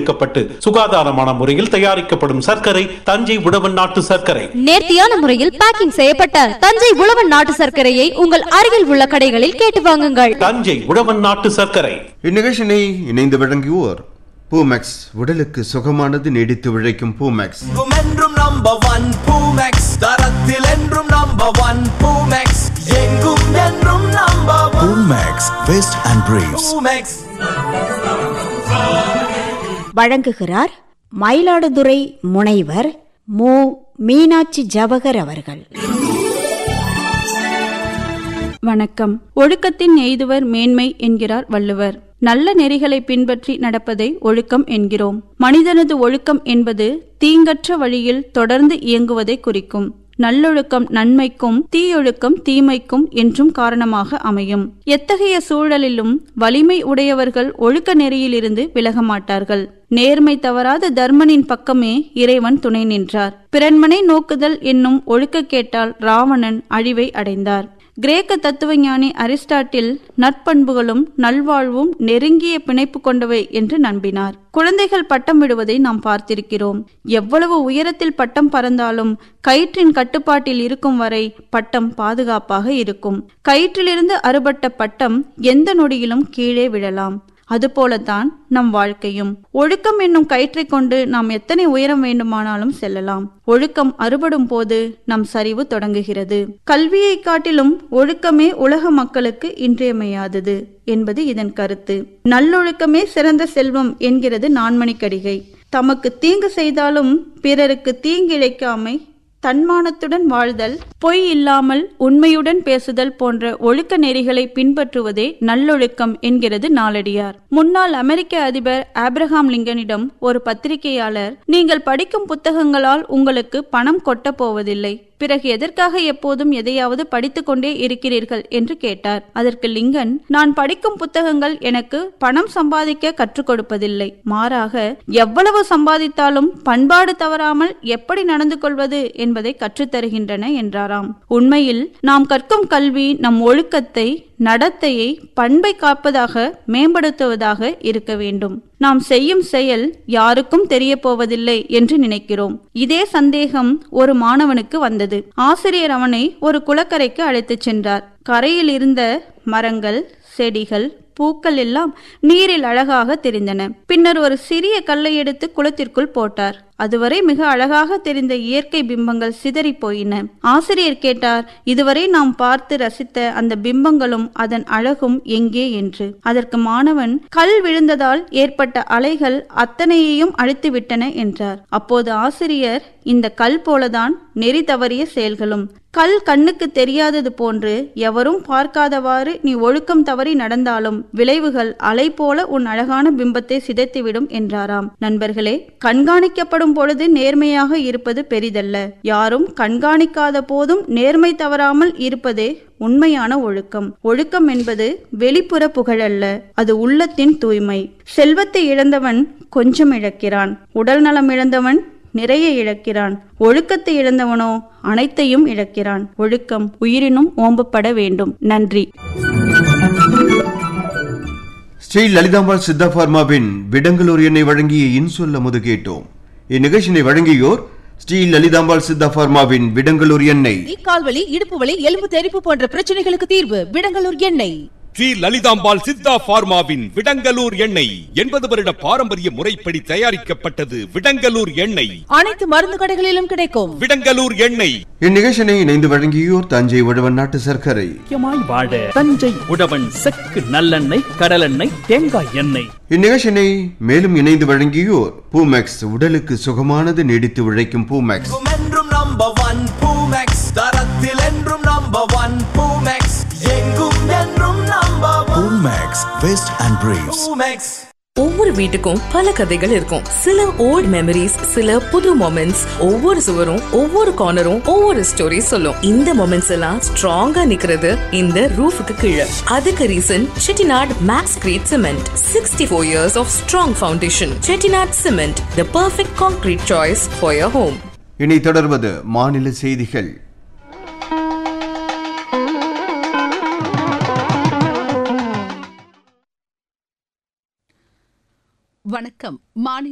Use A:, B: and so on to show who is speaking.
A: எடுக்கப்பட்டு சுகாதாரமான முறையில் தயாரிக்கப்படும் சர்க்கரை தஞ்சை உழவன் நாட்டு சர்க்கரை
B: நேர்த்தியான முறையில் பேக்கிங் செய்யப்பட்ட தஞ்சை உழவன் நாட்டு சர்க்கரையை உங்கள் அருகில் உள்ள கடைகளில் கேட்டு வாங்குங்கள்
A: தஞ்சை உழவன் நாட்டு சர்க்கரை
C: இந்நிகழ்ச்சியினை இணைந்து வழங்குவோர் பூமேக்ஸ் உடலுக்கு சுகமானது நீடித்து உழைக்கும் பூமேக்ஸ்
D: எங்கும் என்றும் நம்பர் ஒன் பூமெக்ஸ் தரத்தில் என்றும் நம்பர் ஒன் பூமெக்ஸ் எங்கும் என்றும் number one
E: Max Vest and Briefs.
D: Poomex
F: வழங்குகிறார் மயிலாடுதுறை முனைவர் மு மீனாட்சி ஜவஹர் அவர்கள்
G: வணக்கம் ஒழுக்கத்தின் எய்துவர் மேன்மை என்கிறார் வள்ளுவர் நல்ல நெறிகளை பின்பற்றி நடப்பதை ஒழுக்கம் என்கிறோம் மனிதனது ஒழுக்கம் என்பது தீங்கற்ற வழியில் தொடர்ந்து இயங்குவதை குறிக்கும் நல்லொழுக்கம் நன்மைக்கும் தீயொழுக்கம் தீமைக்கும் என்றும் காரணமாக அமையும் எத்தகைய சூழலிலும் வலிமை உடையவர்கள் ஒழுக்க நெறியிலிருந்து விலக மாட்டார்கள் நேர்மை தவறாத தர்மனின் பக்கமே இறைவன் துணை நின்றார் பிறன்மனை நோக்குதல் என்னும் ஒழுக்க கேட்டால் ராவணன் அழிவை அடைந்தார் கிரேக்க தத்துவஞானி அரிஸ்டாட்டில் நற்பண்புகளும் நல்வாழ்வும் நெருங்கிய பிணைப்பு கொண்டவை என்று நம்பினார் குழந்தைகள் பட்டம் விடுவதை நாம் பார்த்திருக்கிறோம் எவ்வளவு உயரத்தில் பட்டம் பறந்தாலும் கயிற்றின் கட்டுப்பாட்டில் இருக்கும் வரை பட்டம் பாதுகாப்பாக இருக்கும் கயிற்றிலிருந்து அறுபட்ட பட்டம் எந்த நொடியிலும் கீழே விழலாம் அதுபோலத்தான் நம் வாழ்க்கையும் ஒழுக்கம் என்னும் கயிற்றைக் கொண்டு நாம் எத்தனை உயரம் வேண்டுமானாலும் செல்லலாம் ஒழுக்கம் அறுபடும் போது நம் சரிவு தொடங்குகிறது கல்வியை காட்டிலும் ஒழுக்கமே உலக மக்களுக்கு இன்றியமையாதது என்பது இதன் கருத்து நல்லொழுக்கமே சிறந்த செல்வம் என்கிறது நான்மணிக்கடிகை தமக்கு தீங்கு செய்தாலும் பிறருக்கு தீங்கிழைக்காமை தன்மானத்துடன் வாழ்தல் பொய் இல்லாமல் உண்மையுடன் பேசுதல் போன்ற ஒழுக்க நெறிகளை பின்பற்றுவதே நல்லொழுக்கம் என்கிறது நாளடியார் முன்னாள் அமெரிக்க அதிபர் ஆப்ரஹாம் லிங்கனிடம் ஒரு பத்திரிகையாளர் நீங்கள் படிக்கும் புத்தகங்களால் உங்களுக்கு பணம் கொட்டப் போவதில்லை பிறகு எதற்காக எப்போதும் எதையாவது படித்துக் கொண்டே இருக்கிறீர்கள் என்று கேட்டார் அதற்கு லிங்கன் நான் படிக்கும் புத்தகங்கள் எனக்கு பணம் சம்பாதிக்க கற்றுக் கொடுப்பதில்லை மாறாக எவ்வளவு சம்பாதித்தாலும் பண்பாடு தவறாமல் எப்படி நடந்து கொள்வது என்பதை கற்றுத்தருகின்றன என்றாராம் உண்மையில் நாம் கற்கும் கல்வி நம் ஒழுக்கத்தை நடத்தையை பண்பை காப்பதாக மேம்படுத்துவதாக இருக்க வேண்டும் நாம் செய்யும் செயல் யாருக்கும் தெரிய போவதில்லை என்று நினைக்கிறோம் இதே சந்தேகம் ஒரு மாணவனுக்கு வந்தது ஆசிரியர் அவனை ஒரு குளக்கரைக்கு அழைத்துச் சென்றார் கரையில் இருந்த மரங்கள் செடிகள் பூக்கள் எல்லாம் நீரில் அழகாக தெரிந்தன பின்னர் ஒரு சிறிய கல்லை எடுத்து குளத்திற்குள் போட்டார் அதுவரை மிக அழகாக தெரிந்த இயற்கை பிம்பங்கள் சிதறி போயின ஆசிரியர் கேட்டார் இதுவரை நாம் பார்த்து ரசித்த அந்த பிம்பங்களும் அதன் அழகும் எங்கே என்று அதற்கு மாணவன் கல் விழுந்ததால் ஏற்பட்ட அலைகள் அத்தனையையும் அழித்து விட்டன என்றார் அப்போது ஆசிரியர் இந்த கல் போலதான் நெறி தவறிய செயல்களும் கல் கண்ணுக்கு தெரியாதது போன்று எவரும் பார்க்காதவாறு நீ ஒழுக்கம் தவறி நடந்தாலும் விளைவுகள் அலை போல உன் அழகான பிம்பத்தை சிதைத்துவிடும் என்றாராம் நண்பர்களே கண்காணிக்கப்படும் பொழுது நேர்மையாக இருப்பது பெரிதல்ல யாரும் கண்காணிக்காத போதும் நேர்மை தவறாமல் இருப்பதே உண்மையான ஒழுக்கம் ஒழுக்கம் என்பது வெளிப்புற புகழல்ல அது உள்ளத்தின் தூய்மை செல்வத்தை இழந்தவன் கொஞ்சம் இழக்கிறான் உடல் நலம் இழந்தவன் நிறைய இழக்கிறான் ஒழுக்கத்தை இழந்தவனோ அனைத்தையும் இழக்கிறான் ஒழுக்கம் உயிரினும் ஓம்பப்பட வேண்டும் நன்றி
C: ஸ்ரீ லலிதாம்பாள் சித்தா பார்மாவின் விடங்கலூர் எண்ணெய் வழங்கிய இன்சொல்ல முது கேட்டோம் இந்நிகழ்ச்சியினை வழங்கியோர் ஸ்ரீ லலிதாம்பாள் சித்தா பார்மாவின் விடங்கலூர் எண்ணெய்
H: கால்வலி இடுப்பு வலி எலும்பு தெறிப்பு போன்ற பிரச்சனைகளுக்கு தீர்வு விடங்கலூர் எண்ணெய்
I: ஸ்ரீ லலிதாம்பாள் சித்தா பார்மாவின் விடங்கலூர் எண்ணெய் எண்பது வருட பாரம்பரிய முறைப்படி தயாரிக்கப்பட்டது விடங்கலூர் எண்ணெய்
H: அனைத்து மருந்து கடைகளிலும் கிடைக்கும்
I: விடங்கலூர் எண்ணெய்
C: இந்நிகழ்ச்சியினை இணைந்து வழங்கியோர் தஞ்சை உழவன் நாட்டு சர்க்கரை
J: முக்கியமாய் வாழ தஞ்சை உழவன் செக்கு நல்லெண்ணெய் கடலெண்ணெய் தேங்காய் எண்ணெய்
C: இந்நிகழ்ச்சியினை மேலும் இணைந்து வழங்கியோர் பூமேக்ஸ் உடலுக்கு சுகமானது நீடித்து உழைக்கும் பூமேக்ஸ்
D: எங்கும் என்றும் நம்பர் ஒன் பூமெக்ஸ் தரத்தில் என்றும் நம்பர் ஒன் பூமெக்ஸ் எங்கும் என்றும் number one
E: Max Vest and Briefs.
D: Poomex
K: ஒவ்வொரு வீட்டுக்கும் பல கதைகள் இருக்கும் சில ஓல்ட் மெமரிஸ் சில புது மொமெண்ட்ஸ் ஒவ்வொரு சுவரும் ஒவ்வொரு கார்னரும் ஒவ்வொரு ஸ்டோரி சொல்லும் இந்த மொமெண்ட்ஸ் எல்லாம் ஸ்ட்ராங்கா நிக்கிறது இந்த ரூஃபுக்கு கீழே அதுக்கு reason Chettinad max great cement sixty four years of strong foundation Chettinad cement the perfect concrete choice for your home
C: இனி தொடர்வது மாநில செய்திகள்
H: வணக்கம் மாநில